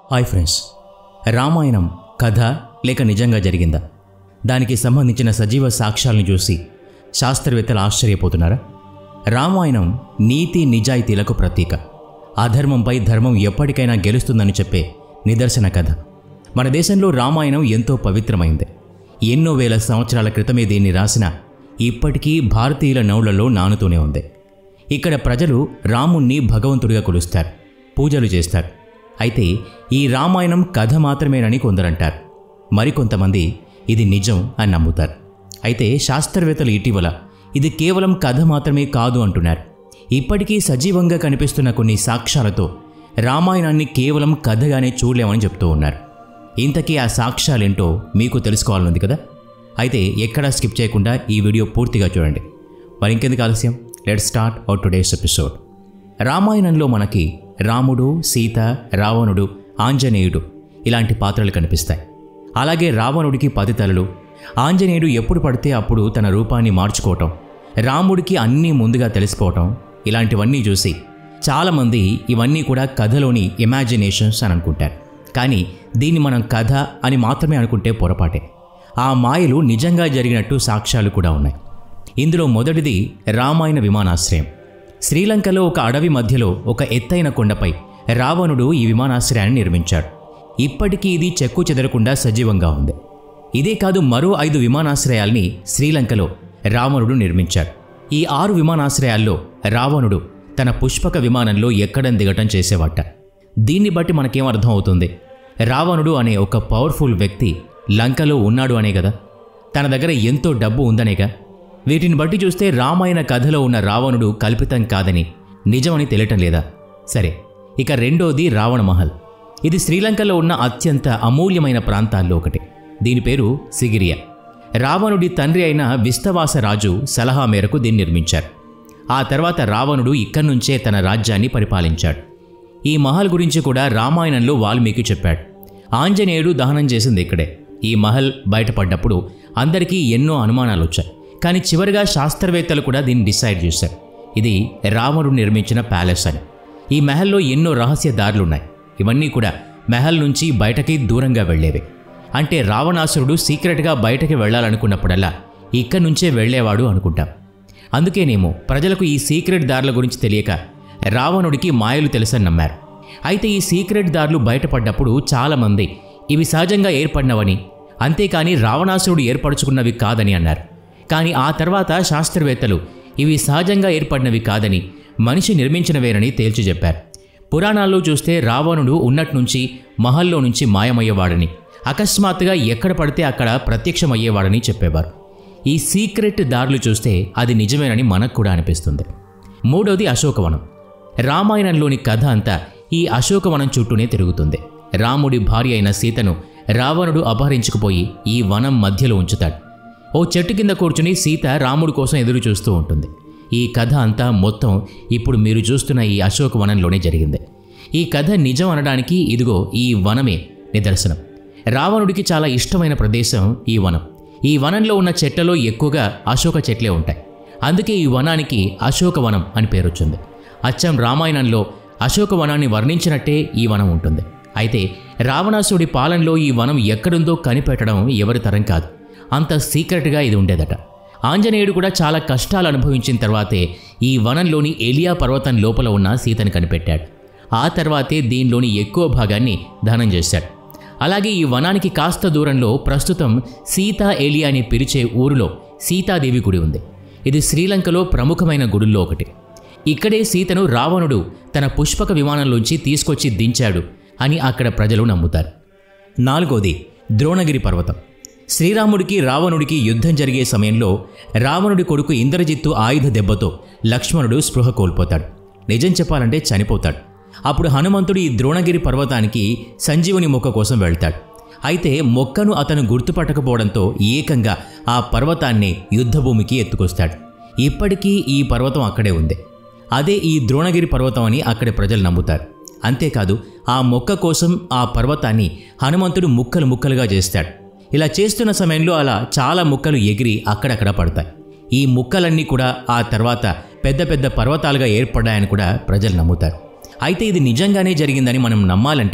hi friends Ramayanam కథ లేక నిజంగా జరిగిందా దానికి సంబంధించిన సజీవ సాక్ష్యాలను చూసి శాస్త్రవేత్తలు ఆశ్చర్యపోతున్నారా రామాయణం నీతి నిజాయితీలకు ప్రతీక అధర్మంపై ధర్మం ఎప్పటికైనా గెలుస్తుందని చెప్పే నిదర్శన కథ మన దేశంలో రామాయణం ఎంతో పవిత్రమైంది ఎన్నో వేల సంవత్సరాల క్రితమే దీన్ని రాసిన ఇప్పటికీ భారతీయుల నౌళ్లలో నానుతూనే ఉంది ఇక్కడ ప్రజలు రాముణ్ణి భగవంతుడిగా కొలుస్తారు పూజలు చేస్తారు అయితే ఈ రామాయణం కథ మాత్రమేనని కొందరంటారు మరికొంతమంది ఇది నిజం అని నమ్ముతారు అయితే శాస్త్రవేత్తలు ఇటీవల ఇది కేవలం కథ మాత్రమే కాదు అంటున్నారు ఇప్పటికీ సజీవంగా కనిపిస్తున్న కొన్ని సాక్ష్యాలతో రామాయణాన్ని కేవలం కథగానే చూడలేమని చెప్తూ ఉన్నారు ఇంతకీ ఆ సాక్ష్యాలేంటో మీకు తెలుసుకోవాలనుంది కదా అయితే ఎక్కడా స్కిప్ చేయకుండా ఈ వీడియో పూర్తిగా చూడండి మరి ఇంకెందుకు ఆలస్యం let start our today's episode రామాయణంలో మనకి రాముడు సీత రావణుడు ఆంజనేయుడు ఇలాంటి పాత్రలు కనిపిస్తాయి అలాగే రావణుడికి పది తలలు ఆంజనేయుడు ఎప్పుడు పడితే అప్పుడు తన రూపాన్ని మార్చుకోవటం రాముడికి అన్నీ ముందుగా తెలిసిపోవటం ఇలాంటివన్నీ చూసి చాలామంది ఇవన్నీ కూడా కథలోని ఇమాజినేషన్స్ అని అనుకుంటారు కానీ దీన్ని మనం కథ అని మాత్రమే అనుకుంటే పొరపాటే ఆ మాయలు నిజంగా జరిగినట్టు సాక్ష్యాలు కూడా ఉన్నాయి ఇందులో మొదటిది రామాయణ విమానాశ్రయం శ్రీలంకలో ఒక అడవి మధ్యలో ఒక ఎత్తైన కొండపై రావణుడు ఈ విమానాశ్రయాన్ని నిర్మించాడు ఇప్పటికీ ఇది చెక్కు చెదరకుండా సజీవంగా ఉంది ఇదే కాదు మరో ఐదు విమానాశ్రయాల్ని శ్రీలంకలో రావణుడు నిర్మించాడు ఈ ఆరు విమానాశ్రయాల్లో రావణుడు తన పుష్పక విమానంలో ఎక్కడం దిగటం చేసేవాట దీన్ని బట్టి మనకేం అర్థం అవుతుంది రావణుడు అనే ఒక పవర్ఫుల్ వ్యక్తి లంకలో ఉన్నాడు అనే కదా తన దగ్గర ఎంతో డబ్బు ఉందనేగా వీటిని బట్టి చూస్తే రామాయణ కథలో ఉన్న రావణుడు కల్పితం కాదని నిజమని తెలియటం లేదా సరే ఇక రెండోది రావణ మహల్ ఇది శ్రీలంకలో ఉన్న అత్యంత అమూల్యమైన ప్రాంతాల్లో ఒకటి దీని పేరు సిగిరియా రావణుడి తండ్రి అయిన విస్తవాస రాజు సలహా మేరకు దీన్ని నిర్మించారు ఆ తర్వాత రావణుడు ఇక్కడి నుంచే తన రాజ్యాన్ని పరిపాలించాడు ఈ మహల్ గురించి కూడా రామాయణంలో వాల్మీకి చెప్పాడు ఆంజనేయుడు దహనం చేసింది ఇక్కడే ఈ మహల్ బయటపడ్డప్పుడు అందరికీ ఎన్నో అనుమానాలు వచ్చాయి కానీ చివరిగా శాస్త్రవేత్తలు కూడా దీన్ని డిసైడ్ చేశారు ఇది రావణుడు నిర్మించిన ప్యాలెస్ అని ఈ మహల్లో ఎన్నో రహస్య దారులున్నాయి ఇవన్నీ కూడా మహల్ నుంచి బయటకి దూరంగా వెళ్ళేవి అంటే రావణాసురుడు సీక్రెట్గా బయటకి వెళ్ళాలనుకున్నప్పుడల్లా ఇక్కడి నుంచే వెళ్ళేవాడు అనుకుంటాం అందుకేనేమో ప్రజలకు ఈ సీక్రెట్ దారుల గురించి తెలియక రావణుడికి మాయలు తెలుసని నమ్మారు అయితే ఈ సీక్రెట్ దారులు బయటపడ్డప్పుడు చాలామంది ఇవి సహజంగా ఏర్పడినవని అంతేకాని రావణాసురుడు ఏర్పరచుకున్నవి కాదని అన్నారు కానీ ఆ తర్వాత శాస్త్రవేత్తలు ఇవి సహజంగా ఏర్పడినవి కాదని మనిషి నిర్మించినవేనని తేల్చి చెప్పారు పురాణాల్లో చూస్తే రావణుడు ఉన్నట్నుంచి మహల్లో నుంచి మాయమయ్యేవాడని అకస్మాత్తుగా ఎక్కడ పడితే అక్కడ ప్రత్యక్షమయ్యేవాడని చెప్పేవారు ఈ సీక్రెట్ దారులు చూస్తే అది నిజమేనని మనకు కూడా అనిపిస్తుంది మూడోది అశోకవనం రామాయణంలోని కథ అంతా ఈ అశోకవనం చుట్టూనే తిరుగుతుంది రాముడి భార్య అయిన సీతను రావణుడు అపహరించుకుపోయి ఈ వనం మధ్యలో ఉంచుతాడు ఓ చెట్టు కింద కూర్చుని సీత రాముడి కోసం ఎదురు చూస్తూ ఉంటుంది ఈ కథ అంతా మొత్తం ఇప్పుడు మీరు చూస్తున్న ఈ అశోకవనంలోనే జరిగింది ఈ కథ నిజం అనడానికి ఇదిగో ఈ వనమే నిదర్శనం రావణుడికి చాలా ఇష్టమైన ప్రదేశం ఈ వనం ఈ వనంలో ఉన్న చెట్లలో ఎక్కువగా అశోక చెట్లే ఉంటాయి అందుకే ఈ వనానికి అశోకవనం అని పేరొచ్చింది అచ్చం రామాయణంలో అశోకవనాన్ని వర్ణించినట్టే ఈ వనం ఉంటుంది అయితే రావణాసుడి పాలనలో ఈ వనం ఎక్కడుందో కనిపెట్టడం ఎవరి తరం కాదు అంత సీక్రెట్గా ఇది ఉండేదట ఆంజనేయుడు కూడా చాలా కష్టాలు అనుభవించిన తర్వాతే ఈ వనంలోని ఎలియా పర్వతం లోపల ఉన్న సీతను కనిపెట్టాడు ఆ తర్వాతే దీనిలోని ఎక్కువ భాగాన్ని దహనం చేశాడు అలాగే ఈ వనానికి కాస్త దూరంలో ప్రస్తుతం సీతా ఏలియా అని పిలిచే ఊరిలో సీతాదేవి గుడి ఉంది ఇది శ్రీలంకలో ప్రముఖమైన గుడుల్లో ఒకటి ఇక్కడే సీతను రావణుడు తన పుష్పక విమానంలోంచి తీసుకొచ్చి దించాడు అని అక్కడ ప్రజలు నమ్ముతారు నాలుగోది ద్రోణగిరి పర్వతం శ్రీరాముడికి రావణుడికి యుద్ధం జరిగే సమయంలో రావణుడి కొడుకు ఇంద్రజిత్తు ఆయుధ దెబ్బతో లక్ష్మణుడు స్పృహ కోల్పోతాడు నిజం చెప్పాలంటే చనిపోతాడు అప్పుడు హనుమంతుడు ఈ ద్రోణగిరి పర్వతానికి సంజీవుని మొక్క కోసం వెళ్తాడు అయితే మొక్కను అతను గుర్తుపట్టకపోవడంతో ఏకంగా ఆ పర్వతాన్ని యుద్ధభూమికి ఎత్తుకొస్తాడు ఇప్పటికీ ఈ పర్వతం అక్కడే ఉంది అదే ఈ ద్రోణగిరి పర్వతం అని అక్కడి ప్రజలు నమ్ముతారు అంతేకాదు ఆ మొక్క కోసం ఆ పర్వతాన్ని హనుమంతుడు ముక్కలు ముక్కలుగా చేస్తాడు ఇలా చేస్తున్న సమయంలో అలా చాలా ముక్కలు ఎగిరి అక్కడక్కడ పడతాయి ఈ ముక్కలన్నీ కూడా ఆ తర్వాత పెద్ద పెద్ద పర్వతాలుగా ఏర్పడ్డాయని కూడా ప్రజలు నమ్ముతారు అయితే ఇది నిజంగానే జరిగిందని మనం నమ్మాలంటే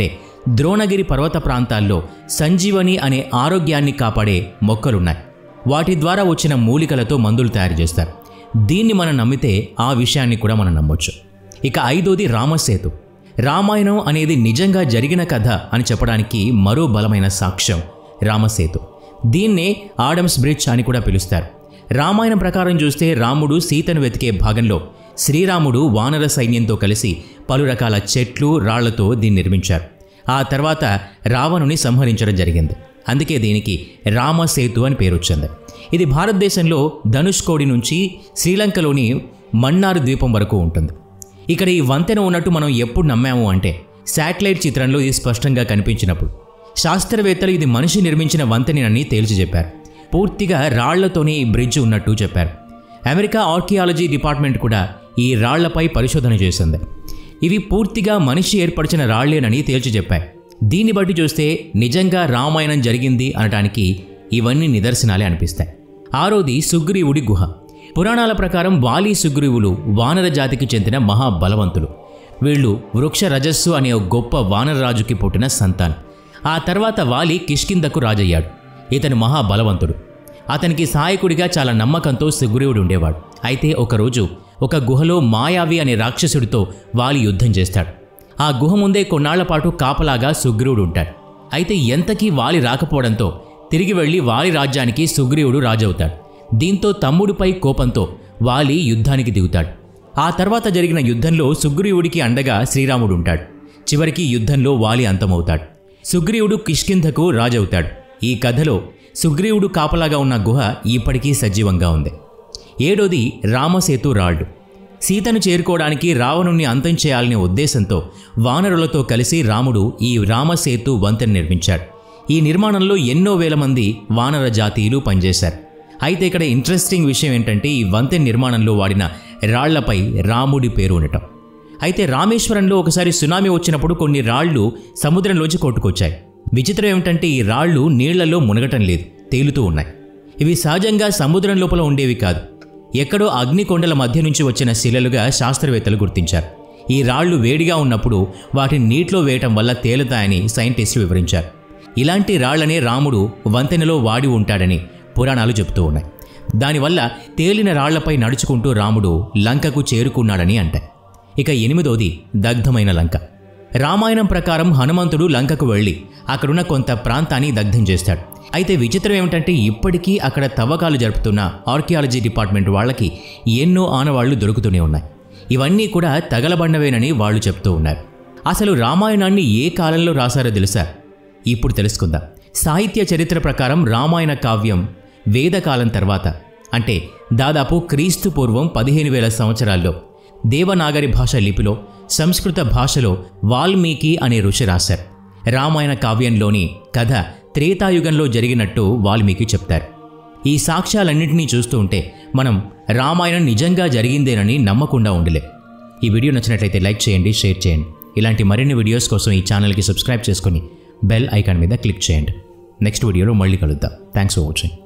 ద్రోణగిరి పర్వత ప్రాంతాల్లో సంజీవని అనే ఆరోగ్యాన్ని కాపాడే మొక్కలున్నాయి వాటి ద్వారా వచ్చిన మూలికలతో మందులు తయారు చేస్తారు దీన్ని మనం నమ్మితే ఆ విషయాన్ని కూడా మనం నమ్మొచ్చు ఇక ఐదోది రామసేతు రామాయణం అనేది నిజంగా జరిగిన కథ అని చెప్పడానికి మరో బలమైన సాక్ష్యం రామసేతు దీన్నే ఆడమ్స్ బ్రిడ్జ్ అని కూడా పిలుస్తారు రామాయణం ప్రకారం చూస్తే రాముడు సీతను వెతికే భాగంలో శ్రీరాముడు వానర సైన్యంతో కలిసి పలు రకాల చెట్లు రాళ్లతో దీన్ని నిర్మించారు ఆ తర్వాత రావణుని సంహరించడం జరిగింది అందుకే దీనికి రామసేతు అని పేరు వచ్చింది ఇది భారతదేశంలో ధనుష్కోడి నుంచి శ్రీలంకలోని మన్నార్ ద్వీపం వరకు ఉంటుంది ఇక్కడ ఈ వంతెన ఉన్నట్టు మనం ఎప్పుడు నమ్మాము అంటే శాటిలైట్ చిత్రంలో ఇది స్పష్టంగా కనిపించినప్పుడు శాస్త్రవేత్తలు ఇది మనిషి నిర్మించిన వంతెనని తేల్చి చెప్పారు పూర్తిగా రాళ్లతోనే ఈ బ్రిడ్జ్ ఉన్నట్టు చెప్పారు అమెరికా ఆర్కియాలజీ డిపార్ట్మెంట్ కూడా ఈ రాళ్లపై పరిశోధన చేసింది ఇవి పూర్తిగా మనిషి ఏర్పరిచిన రాళ్లేనని తేల్చి చెప్పాయి దీన్ని బట్టి చూస్తే నిజంగా రామాయణం జరిగింది అనడానికి ఇవన్నీ నిదర్శనాలే అనిపిస్తాయి ఆరోది సుగ్రీవుడి గుహ పురాణాల ప్రకారం వాలి సుగ్రీవులు వానర జాతికి చెందిన మహాబలవంతులు వీళ్ళు వృక్ష రజస్సు అనే ఒక గొప్ప వానరరాజుకి పుట్టిన సంతానం ఆ తర్వాత వాలి కిష్కిందకు రాజయ్యాడు ఇతను మహాబలవంతుడు అతనికి సహాయకుడిగా చాలా నమ్మకంతో సుగ్రీవుడు ఉండేవాడు అయితే ఒకరోజు ఒక గుహలో మాయావి అనే రాక్షసుడితో వాలి యుద్ధం చేస్తాడు ఆ గుహ ముందే కొన్నాళ్ల పాటు కాపలాగా సుగ్రీవుడు ఉంటాడు అయితే ఎంతకీ వాలి రాకపోవడంతో తిరిగి వెళ్ళి వాలి రాజ్యానికి సుగ్రీవుడు రాజవుతాడు దీంతో తమ్ముడిపై కోపంతో వాలి యుద్ధానికి దిగుతాడు ఆ తర్వాత జరిగిన యుద్ధంలో సుగ్రీవుడికి అండగా శ్రీరాముడు ఉంటాడు చివరికి యుద్ధంలో వాలి అంతమవుతాడు సుగ్రీవుడు కిష్కింధకు రాజవుతాడు ఈ కథలో సుగ్రీవుడు కాపలాగా ఉన్న గుహ ఇప్పటికీ సజీవంగా ఉంది ఏడోది రామసేతు రాళ్ళు సీతను చేరుకోవడానికి రావణుణ్ణి అంతం చేయాలనే ఉద్దేశంతో వానరులతో కలిసి రాముడు ఈ రామసేతు వంతెన నిర్మించాడు ఈ నిర్మాణంలో ఎన్నో వేల మంది వానర జాతీయులు పనిచేశారు అయితే ఇక్కడ ఇంట్రెస్టింగ్ విషయం ఏంటంటే ఈ వంతెన నిర్మాణంలో వాడిన రాళ్లపై రాముడి పేరు ఉండటం అయితే రామేశ్వరంలో ఒకసారి సునామీ వచ్చినప్పుడు కొన్ని రాళ్ళు సముద్రంలోంచి కొట్టుకొచ్చాయి విచిత్రం ఏమిటంటే ఈ రాళ్ళు నీళ్లలో మునగటం లేదు తేలుతూ ఉన్నాయి ఇవి సహజంగా సముద్రం లోపల ఉండేవి కాదు ఎక్కడో అగ్నికొండల మధ్య నుంచి వచ్చిన శిలలుగా శాస్త్రవేత్తలు గుర్తించారు ఈ రాళ్ళు వేడిగా ఉన్నప్పుడు వాటిని నీటిలో వేయటం వల్ల తేలుతాయని సైంటిస్టులు వివరించారు ఇలాంటి రాళ్లనే రాముడు వంతెనలో వాడి ఉంటాడని పురాణాలు చెబుతూ ఉన్నాయి దానివల్ల తేలిన రాళ్లపై నడుచుకుంటూ రాముడు లంకకు చేరుకున్నాడని అంటాయి ఇక ఎనిమిదోది దగ్ధమైన లంక రామాయణం ప్రకారం హనుమంతుడు లంకకు వెళ్ళి అక్కడున్న కొంత ప్రాంతాన్ని దగ్ధం చేస్తాడు అయితే విచిత్రం ఏమిటంటే ఇప్పటికీ అక్కడ తవ్వకాలు జరుపుతున్న ఆర్కియాలజీ డిపార్ట్మెంట్ వాళ్ళకి ఎన్నో ఆనవాళ్లు దొరుకుతూనే ఉన్నాయి ఇవన్నీ కూడా తగలబడినవేనని వాళ్ళు చెప్తూ ఉన్నారు అసలు రామాయణాన్ని ఏ కాలంలో రాశారో తెలుసా ఇప్పుడు తెలుసుకుందాం సాహిత్య చరిత్ర ప్రకారం రామాయణ కావ్యం వేదకాలం తర్వాత అంటే దాదాపు క్రీస్తు పూర్వం పదిహేను వేల సంవత్సరాల్లో దేవనాగరి భాష లిపిలో సంస్కృత భాషలో వాల్మీకి అనే ఋషి రాశారు రామాయణ కావ్యంలోని కథ త్రేతాయుగంలో జరిగినట్టు వాల్మీకి చెప్తారు ఈ సాక్ష్యాలన్నింటినీ చూస్తూ ఉంటే మనం రామాయణం నిజంగా జరిగిందేనని నమ్మకుండా ఉండలే ఈ వీడియో నచ్చినట్లయితే లైక్ చేయండి షేర్ చేయండి ఇలాంటి మరిన్ని వీడియోస్ కోసం ఈ ఛానల్కి సబ్స్క్రైబ్ చేసుకొని బెల్ ఐకాన్ మీద క్లిక్ చేయండి నెక్స్ట్ వీడియోలో మళ్ళీ కలుద్దాం థ్యాంక్స్ ఫర్ వాచింగ్